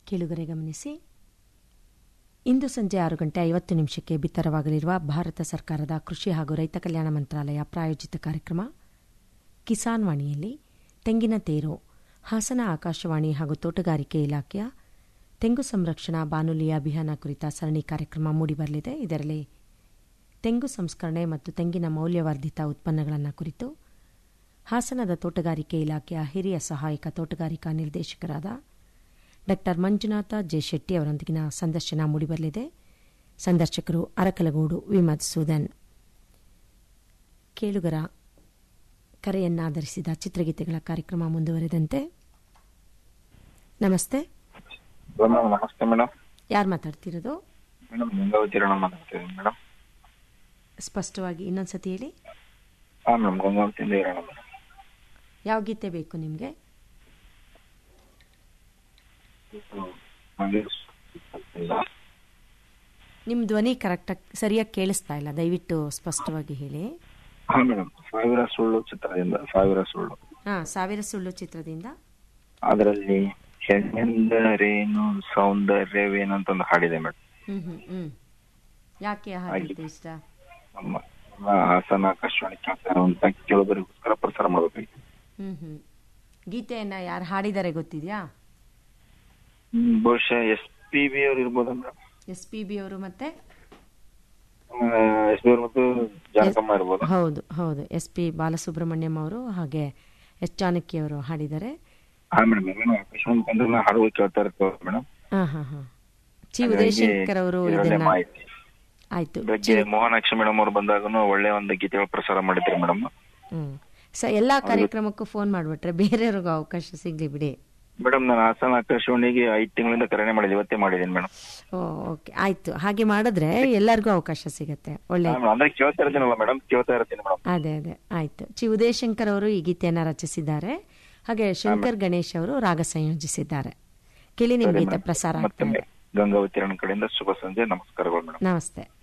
ಕೇಳುಗರೆ ಗಮನಿಸಿ ಇಂದು ಸಂಜೆ ಆರು ಗಂಟೆ ಐವತ್ತು ನಿಮಿಷಕ್ಕೆ ಬಿತ್ತರವಾಗಲಿರುವ ಭಾರತ ಸರ್ಕಾರದ ಕೃಷಿ ಹಾಗೂ ರೈತ ಕಲ್ಯಾಣ ಮಂತ್ರಾಲಯ ಪ್ರಾಯೋಜಿತ ಕಾರ್ಯಕ್ರಮ ಕಿಸಾನ್ ವಾಣಿಯಲ್ಲಿ ತೆಂಗಿನ ತೇರು ಹಾಸನ ಆಕಾಶವಾಣಿ ಹಾಗೂ ತೋಟಗಾರಿಕೆ ಇಲಾಖೆಯ ತೆಂಗು ಸಂರಕ್ಷಣಾ ಬಾನುಲಿಯ ಅಭಿಯಾನ ಕುರಿತ ಸರಣಿ ಕಾರ್ಯಕ್ರಮ ಮೂಡಿಬರಲಿದೆ ಇದರಲ್ಲಿ ತೆಂಗು ಸಂಸ್ಕರಣೆ ಮತ್ತು ತೆಂಗಿನ ಮೌಲ್ಯವರ್ಧಿತ ಉತ್ಪನ್ನಗಳನ್ನು ಕುರಿತು ಹಾಸನದ ತೋಟಗಾರಿಕೆ ಇಲಾಖೆಯ ಹಿರಿಯ ಸಹಾಯಕ ತೋಟಗಾರಿಕಾ ನಿರ್ದೇಶಕರಾದ ಡಾ ಮಂಜುನಾಥ ಜೆ ಶೆಟ್ಟಿ ಅವರೊಂದಿಗಿನ ಸಂದರ್ಶನ ಮೂಡಿಬರಲಿದೆ ಸಂದರ್ಶಕರು ಅರಕಲಗೂಡು ವಿ ಮಧುಸೂದನ್ ಕೇಳುಗರ ಕರೆಯನ್ನಾಧರಿಸಿದ ಚಿತ್ರಗೀತೆಗಳ ಕಾರ್ಯಕ್ರಮ ಮುಂದುವರೆದಂತೆ ನಮಸ್ತೆ ಮೇಡಮ್ ನಮಸ್ತೆ ಮೇಡಮ್ ಯಾರು ಮಾತಾಡ್ತಿರೋದು ಮೇಡಮ್ ಗಂಗಾವತಿ ರಣ ಮಾತಾಡ್ತಿದ್ದೀನಿ ಮೇಡಮ್ ಸ್ಪಷ್ಟವಾಗಿ ಇನ್ನೊಂದ್ಸತಿ ಹೇಳಿ ಹಾ ಮೇಡಮ್ ಗಂಗಾವತಿಯಿಂದ ಇರೋಣ ಮೇಡಮ್ ಯಾವ ಗೀತೆ ಬೇಕು ನಿಮಗೆ ಹಾಗೆ ನಿಮ್ಮ ಧ್ವನಿ ಕರೆಕ್ಟಾಗಿ ಸರಿಯಾಗಿ ಕೇಳಿಸ್ತಾ ಇಲ್ಲ ದಯವಿಟ್ಟು ಸ್ಪಷ್ಟವಾಗಿ ಹೇಳಿ ಹಾ ಮೇಡಮ್ ಸಾವಿರ ಸುಳ್ಳು ಚಿತ್ರದಿಂದ ಸಾವಿರ ಸುಳ್ಳು ಹಾಂ ಸಾವಿರ ಸುಳ್ಳು ಚಿತ್ರದಿಂದ ಅದರಲ್ಲಿ ಹೆಣ್ಣೆಂದರೇನು ಸೌಂದರ್ಯವೇನು ಅಂತ ಒಂದು ಹಾಡಿದೆ ಮೇಡಮ್ ಹ್ಮ್ ಹ್ಮ್ ಹ್ಮ್ ಯಾಕೆ ಆ ಹಾಡಿದ್ದು ಇಷ್ಟ ನಮ್ಮ ನಮ್ಮ ಹಾಸನ ಆಕಾಶವಾಣಿ ಕೇಳ್ತಾರೆ ಅಂತ ಕೆಲವರಿಗೋಸ್ಕರ ಪ್ರಸಾರ ಮಾಡಬೇಕಾಗಿತ್ತು ಹ್ಮ್ ಹ್ಮ್ ಗೀತೆಯನ್ನ ಯಾರು ಹಾಡಿದ್ದಾರೆ ಗೊತ್ತಿದ್ಯಾ ಹ್ಮ್, ಬಹುಶಃ ಎಸ್ ಪಿ ಬಿ ಅವ್ರು ಇರ್ಬೋದಾ ಮೇಡಮ್ ಎಸ್ ಪಿ ಬಿ ಅವರು ಮತ್ತೆ ಎಸ್ ಪಿ ಅವ್ರು ಮತ್ತು ಜಾನಕಮ್ಮ ಇರ್ಬೋದಾ ಹೌದು ಹೌದು ಎಸ್ ಪಿ ಬಾಲಸುಬ್ರಹ್ಮಣ್ಯಂ ಅವರು ಹಾಗೆ ಎಸ್ ಜಾನಕಿ ಅವರು ಹಾಡಿದ್ದಾರೆ ಹಾ ಮೇಡಮ್ ನಾನು ಆಕಾಶವಾಣಿ ಬಂದ್ರೆ ಹಾಡುಗಳು ಕೇಳ್ತಾ ಇರ್ತೇವೆ ಮೇಡಮ್ ಹಾ ಹಾ ಹಾ ಚಿ ಉದಯಶಂಕರ್ ಅವರು ಇದರಲ್ಲೇ ಇದನ್ನ ಮಾಹಿತಿ ಆಯ್ತು ಬೆಳಗ್ಗೆ ಮೋಹನಾಕ್ಷಿ ಮೇಡಮ್ ಅವ್ರು ಬಂದಾಗನು ಒಳ್ಳೆ ಒಂದು ಗೀತೆಗಳು ಪ್ರಸಾರ ಮಾಡಿದ್ರಿ ಮೇಡಮ್ ಹ್ಮ್ ಸ ಎಲ್ಲಾ ಕಾರ್ಯಕ್ರಮಕ್ಕೂ ಫೋನ್ ಮಾಡ್ಬಿಟ್ರೆ ಬೇರೆಯವ್ರಿಗೂ ಅವಕಾಶ ಸಿಗ್ಲಿ ಬಿಡಿ ಮೇಡಮ್ ನಾನು ಹಾಸನ ಆಕಾಶವಾಣಿಗೆ ಐದು ತಿಂಗಳಿಂದ ಕರೆನೆ ಮಾಡಿದೆ ಇವತ್ತೇ ಮಾಡಿದ್ದೀನಿ ಮೇಡಮ್ ಓ ಓಕೆ ಆಯ್ತು ಹಾಗೆ ಮಾಡಿದ್ರೆ ಎಲ್ಲರಿಗೂ ಅವಕಾಶ ಸಿಗತ್ತೆ ಒಳ್ಳೆ ಅಂದ್ರೆ ಕೇಳ್ತಾ ಇರ್ತೀನಲ್ಲ ಮೇಡಮ್ ಕೇಳ್ತಾ ಇರ್ತೀನಿ ಮೇಡಮ್ ಅದೇ ಅದೇ ಆಯ್ತು ಚಿ ಉದಯಶಂಕರ್ ಅವರು ಈ ಗೀತೆಯನ್ನ ರಚಿಸಿದ್ದಾರೆ ಹಾಗೆ ಶಂಕರ್ ಗಣೇಶ್ ಅವರು ರಾಗ ಸಂಯೋಜಿಸಿದ್ದಾರೆ ಕೇಳಿ ನಿಮ್ ಗೀತೆ ಪ್ರಸಾರ ಆಗ್ತಾ ಮತ್ತೊಮ್ಮೆ ಇದೆ ಗಂಗಾವತಿ ರಣ ಕಡೆಯಿಂದ ಶುಭ ಸಂಜೆ ನಮಸ್ಕಾರಗಳು ಮೇಡಮ್ ನಮಸ್ತೆ